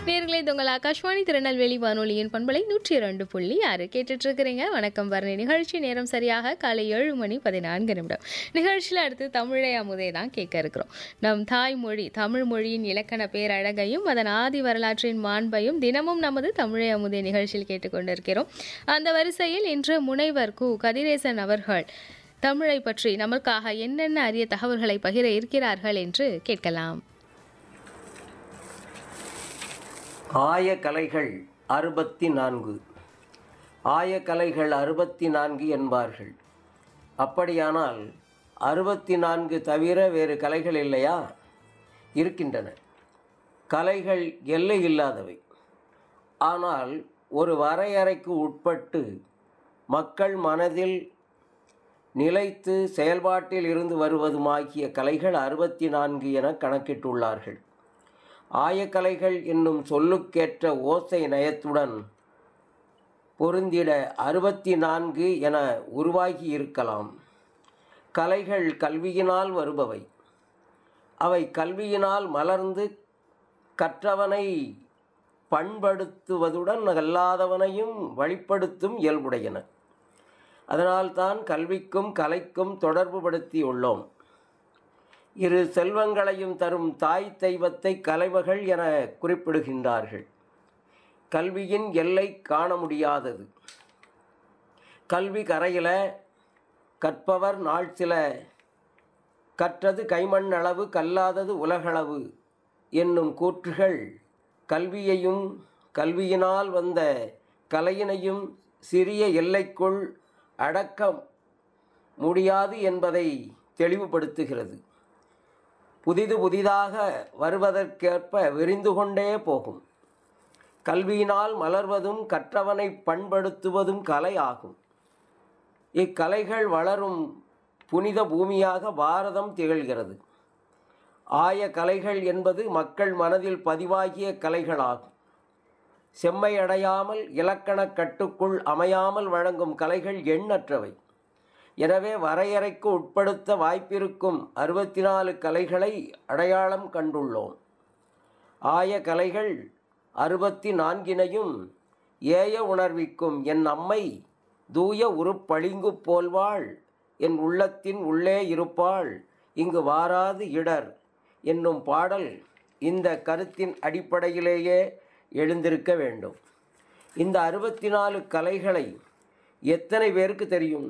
நேர்களே இது உங்கள் ஆகாஷ்வாணி திருநெல்வேலி வானொலியின் பண்பலை நூற்றி இரண்டு புள்ளி ஆறு கேட்டுட்டு இருக்கிறீங்க வணக்கம் வரணி நிகழ்ச்சி நேரம் சரியாக காலை ஏழு மணி பதினான்கு நிமிடம் நிகழ்ச்சியில் அடுத்து தமிழை அமுதே தான் கேட்க இருக்கிறோம் நம் தாய்மொழி தமிழ் மொழியின் இலக்கண பேரழகையும் அதன் ஆதி வரலாற்றின் மாண்பையும் தினமும் நமது தமிழை அமுதே நிகழ்ச்சியில் கேட்டுக்கொண்டிருக்கிறோம் அந்த வரிசையில் இன்று முனைவர் கு கதிரேசன் அவர்கள் தமிழை பற்றி நமக்காக என்னென்ன அரிய தகவல்களை பகிர இருக்கிறார்கள் என்று கேட்கலாம் ஆயக்கலைகள் அறுபத்தி நான்கு ஆயக்கலைகள் அறுபத்தி நான்கு என்பார்கள் அப்படியானால் அறுபத்தி நான்கு தவிர வேறு கலைகள் இல்லையா இருக்கின்றன கலைகள் எல்லை இல்லாதவை ஆனால் ஒரு வரையறைக்கு உட்பட்டு மக்கள் மனதில் நிலைத்து செயல்பாட்டில் இருந்து வருவதுமாகிய கலைகள் அறுபத்தி நான்கு என கணக்கிட்டுள்ளார்கள் ஆயக்கலைகள் என்னும் சொல்லுக்கேற்ற ஓசை நயத்துடன் பொருந்திட அறுபத்தி நான்கு என உருவாகி இருக்கலாம் கலைகள் கல்வியினால் வருபவை அவை கல்வியினால் மலர்ந்து கற்றவனை பண்படுத்துவதுடன் அல்லாதவனையும் வழிப்படுத்தும் இயல்புடையன அதனால்தான் கல்விக்கும் கலைக்கும் தொடர்புபடுத்தியுள்ளோம் இரு செல்வங்களையும் தரும் தாய் தெய்வத்தை கலைமகள் என குறிப்பிடுகின்றார்கள் கல்வியின் எல்லை காண முடியாதது கல்வி கரையில கற்பவர் நாள் சில கற்றது கைமண் அளவு கல்லாதது உலகளவு என்னும் கூற்றுகள் கல்வியையும் கல்வியினால் வந்த கலையினையும் சிறிய எல்லைக்குள் அடக்க முடியாது என்பதை தெளிவுபடுத்துகிறது புதிது புதிதாக வருவதற்கேற்ப விரிந்து கொண்டே போகும் கல்வியினால் மலர்வதும் கற்றவனை பண்படுத்துவதும் கலை ஆகும் இக்கலைகள் வளரும் புனித பூமியாக பாரதம் திகழ்கிறது ஆய கலைகள் என்பது மக்கள் மனதில் பதிவாகிய கலைகளாகும் செம்மையடையாமல் இலக்கணக் கட்டுக்குள் அமையாமல் வழங்கும் கலைகள் எண்ணற்றவை எனவே வரையறைக்கு உட்படுத்த வாய்ப்பிருக்கும் அறுபத்தி நாலு கலைகளை அடையாளம் கண்டுள்ளோம் ஆய கலைகள் அறுபத்தி நான்கினையும் ஏய உணர்விக்கும் என் அம்மை தூய உருப்பளிங்கு போல்வாள் என் உள்ளத்தின் உள்ளே இருப்பாள் இங்கு வாராது இடர் என்னும் பாடல் இந்த கருத்தின் அடிப்படையிலேயே எழுந்திருக்க வேண்டும் இந்த அறுபத்தி நாலு கலைகளை எத்தனை பேருக்கு தெரியும்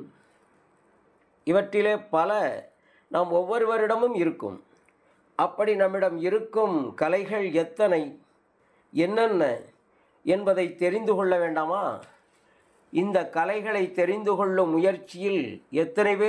இவற்றிலே பல நாம் ஒவ்வொருவரிடமும் இருக்கும் அப்படி நம்மிடம் இருக்கும் கலைகள் எத்தனை என்னென்ன என்பதை தெரிந்து கொள்ள வேண்டாமா இந்த கலைகளை தெரிந்து கொள்ளும் முயற்சியில் எத்தனை பேர்